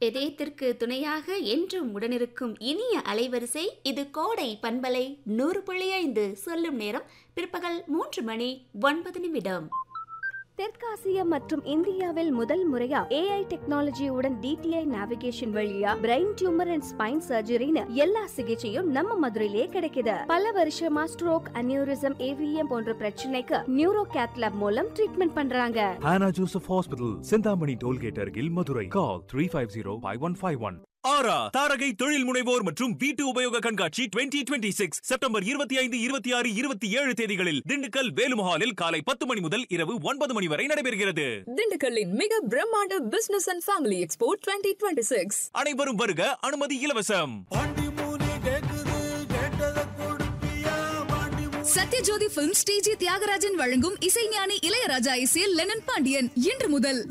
இதயத்திற்கு துணையாக என்றும் உடனிருக்கும் இனிய அலைவரிசை இது கோடை பண்பலை நூறு புள்ளி ஐந்து சொல்லும் நேரம் பிற்பகல் மூன்று மணி ஒன்பது நிமிடம் தெற்காசியா மற்றும் இந்தியாவில் முதல் முறையா ஏஐ டெக்னாலஜியுடன் டிடிஐ நேவிகேஷன் வழியா பிரெயின் டியூமர் அண்ட் ஸ்பைன் சர்ஜரின்னு எல்லா சிகிச்சையும் நம்ம மதுரையிலே கிடைக்குது பல வருஷமா ஸ்ட்ரோக் அனியூரிசம் ஏவிஎம் போன்ற பிரச்சனைக்கு நியூரோ கேத்லாப் மூலம் ட்ரீட்மெண்ட் பண்றாங்க Hannah Joseph Hospital, Sindhamani Tollgate Argil, Madurai. Call 350-5151. ஆரா தாரகை தொழில் முனைவோர் மற்றும் வீட்டு உபயோக கண்காட்சி 2026 சிக்ஸ் செப்டம்பர் இருபத்தி ஐந்து இருபத்தி ஆறு இருபத்தி ஏழு தேதிகளில் திண்டுக்கல் வேலுமஹாலில் காலை பத்து மணி முதல் இரவு ஒன்பது மணி வரை நடைபெறுகிறது திண்டுக்கல்லின் மிக பிரம்மாண்ட business and family expo twenty twenty six அனைவரும் வருக அனுமதி இலவசம் சத்யஜோதி பிலிம் ஸ்ரீஜி தியாகராஜன் வழங்கும் இசைஞானி இளையராஜா இசையில் லெனன் பாண்டியன் இன்று முதல்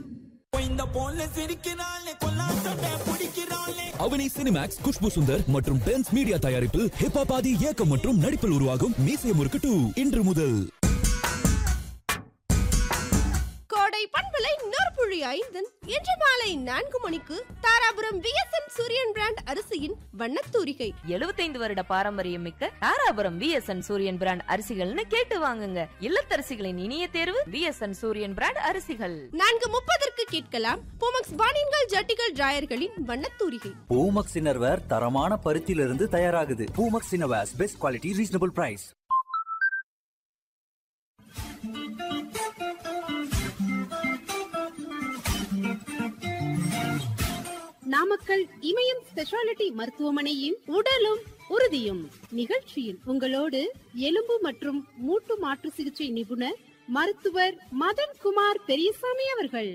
அவனி சினிமேக்ஸ் குஷ்பு சுந்தர் மற்றும் பென்ஸ் மீடியா தயாரிப்பில் ஹிப்பாபாதி இயக்கம் மற்றும் நடிப்பில் உருவாகும் மீசை முறுக்கு டூ இன்று முதல் கோடை பண்பலை நற்புழி ஐந்தன் இன்று மாலை நான்கு மணிக்கு தாராபுரம் விஎஸ்என் சூரியன் பிராண்ட் அரிசியின் வண்ணத்தூரிகை எழுபத்தைந்து வருட பாரம்பரியம் மிக்க தாராபுரம் விஎஸ்என் சூரியன் பிராண்ட் அரிசிகள்னு கேட்டு வாங்குங்க இல்லத்தரசிகளின் இனிய தேர்வு விஎஸ்என் சூரியன் பிராண்ட் அரிசிகள் நான்கு முப்பதற்கு கேட்கலாம் பூமக்ஸ் பானின்கள் ஜட்டிகள் டிராயர்களின் வண்ணத்தூரிகை பூமக்ஸ் இன்னர்வேர் தரமான பருத்தியிலிருந்து தயாராகுது Poomax innerwears best quality reasonable price Namakkal Imayam speciality மருத்துவமனையின் உடலும் உறுதியும் நிகழ்ச்சியில் உங்களோடு எலும்பு மற்றும் மூட்டு மாற்று சிகிச்சை நிபுணர் மருத்துவர் மதன் குமார் பெரியசாமி அவர்கள்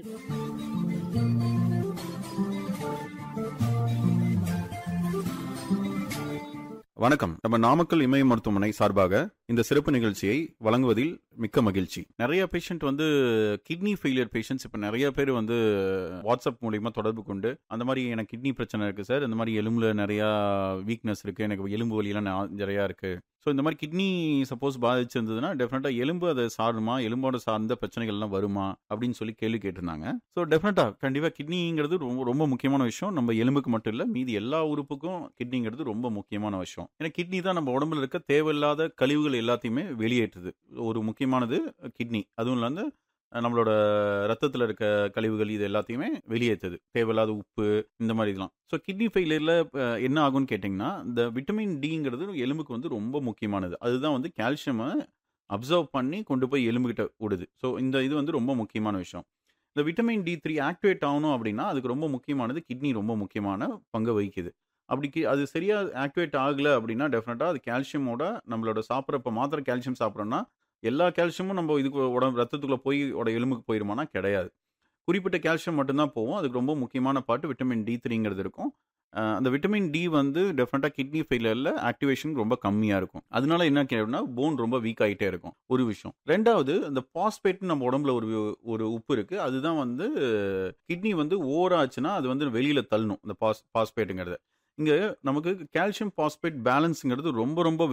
வணக்கம் நம்ம நாமக்கல் இமய மருத்துவமனை சார்பாக இந்த சிறப்பு நிகழ்ச்சியை வழங்குவதில் மிக்க மகிழ்ச்சி நிறைய பேஷண்ட் வந்து கிட்னி ஃபெயிலியர் பேஷண்ட்ஸ் இப்போ நிறைய பேர் வந்து வாட்ஸ்அப் மூலியமா தொடர்பு கொண்டு அந்த மாதிரி எனக்கு கிட்னி பிரச்சனை இருக்கு சார் இந்த மாதிரி எலும்புல நிறைய வீக்னஸ் இருக்கு எனக்கு எலும்பு வலியெல்லாம் நா- நிறையா இருக்கு ஸோ இந்த மாதிரி கிட்னி சப்போஸ் பாதிச்சிருந்ததுன்னா டெஃபினட்டாக எலும்பு அதை சாருமா எலும்போட சார்ந்த பிரச்சனைகள்லாம் வருமா அப்படின்னு சொல்லி கேள்வி கேட்டிருந்தாங்க ஸோ டெஃபினட்டாக கண்டிப்பாக கிட்னிங்கிறது ரொம்ப ரொம்ப முக்கியமான விஷயம் நம்ம எலும்புக்கு மட்டும் இல்லை மீதி எல்லா உறுப்புக்கும் கிட்னிங்கிறது ரொம்ப முக்கியமான விஷயம் ஏன்னா கிட்னி தான் நம்ம உடம்புல இருக்க தேவையில்லாத கழிவுகள் எல்லாத்தையுமே வெளியேற்றுது ஒரு முக்கியமானது கிட்னி அதுவும் இல்லாத நம்மளோட ரத்தத்தில் இருக்க கழிவுகள் இது எல்லாத்தையுமே வெளியேற்றுது தேவையில்லாத உப்பு இந்த மாதிரி இதெல்லாம் ஸோ கிட்னி ஃபெயிலியரில் என்ன ஆகும்னு கேட்டிங்கன்னா இந்த விட்டமின் டிங்கிறது எலும்புக்கு வந்து ரொம்ப முக்கியமானது அதுதான் வந்து கால்சியமை அப்சர்வ் பண்ணி கொண்டு போய் எலும்புகிட்ட விடுது ஸோ இந்த இது வந்து ரொம்ப முக்கியமான விஷயம் இந்த விட்டமின் டி த்ரீ ஆக்டிவேட் ஆகணும் அப்படின்னா அதுக்கு ரொம்ப முக்கியமானது கிட்னி ரொம்ப முக்கியமான பங்கு வகிக்குது அப்படி கி- அது சரியா ஆக்டிவேட் ஆகல அப்படின்னா டெஃபினட்டா அது கால்சியமோட நம்மளோட சாப்பிட்றப்ப மாத்திரை கால்சியம் சாப்பிட்றோம்னா எல்லா கால்சியமும் நம்ம இதுக்கு உடம்பு ரத்தத்துக்குள்ள போய் உட எலும்புக்கு போயிருமானா கிடையாது குறிப்பிட்ட கால்சியம் மட்டும்தான் போகும் அதுக்கு ரொம்ப முக்கியமான பாட்டு விட்டமின் டி த்ரீங்கிறது இருக்கும் அஹ் அந்த விட்டமின் டி வந்து டெஃபினட்டாக கிட்னி ஃபெயிலியரில் ஆக்டிவேஷன் ரொம்ப கம்மியாக இருக்கும் அதனால என்ன கேட்டோம்னா போன் ரொம்ப வீக் ஆகிட்டே இருக்கும் ஒரு விஷயம் ரெண்டாவது இந்த பாஸ்பேட் நம்ம உடம்புல ஒரு ஒரு உப்பு இருக்கு அதுதான் வந்து கிட்னி வந்து ஓவர் ஆச்சுன்னா அது வந்து வெளியில தள்ளணும் இந்த பாஸ் பாஸ்பேட்டுங்கிறது இங்க நமக்கு கால்சியம் பாஸ்பேட் பேலன்ஸுங்கிறது ரொம்ப ரொம்ப